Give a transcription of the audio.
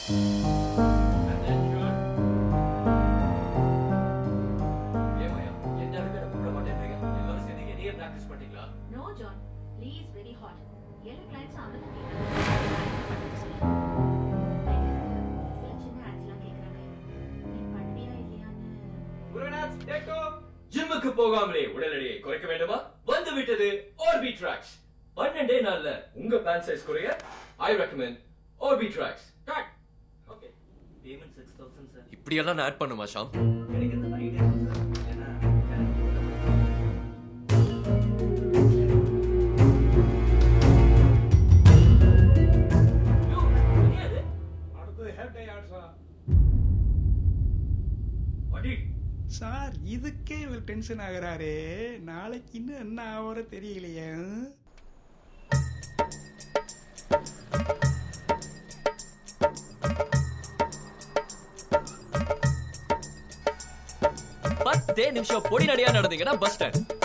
no John Lee is very hot எல்லா clients அவன் சில சின்ன ஆட்ஸ்லாம் கேட்குறாங்க நீ பண்ணுவியா இல்லையான்னு ஜிம்முக்கு போகாமலே உடல் எடையை குறைக்க வேண்டுமா வந்து விட்டது ஆர்பி ட்ராக்ஸ் பன்னெண்டே நாள்ல உங்க பேண்ட் சைஸ் குறைய I recommend RP tracks okay payment six thousand sir இப்படி எல்லாம் நான் ஆட் பண்ணுமா ஷாம் கிடைக்கிறது ஃபைவ் டேஸ் சார் ஏன்னா எனக்கு அடுத்தது ஹேர் டை ஆட்ஸா அடி சார் இதுக்கே இவர் டென்ஷன் ஆகுறாரு நாளைக்கு இன்னும் என்ன ஆகுற தெரியலையே பத்தே நிமிஷம் பொடி நடையா நடந்தீங்கன்னா பஸ் ஸ்டாண்ட்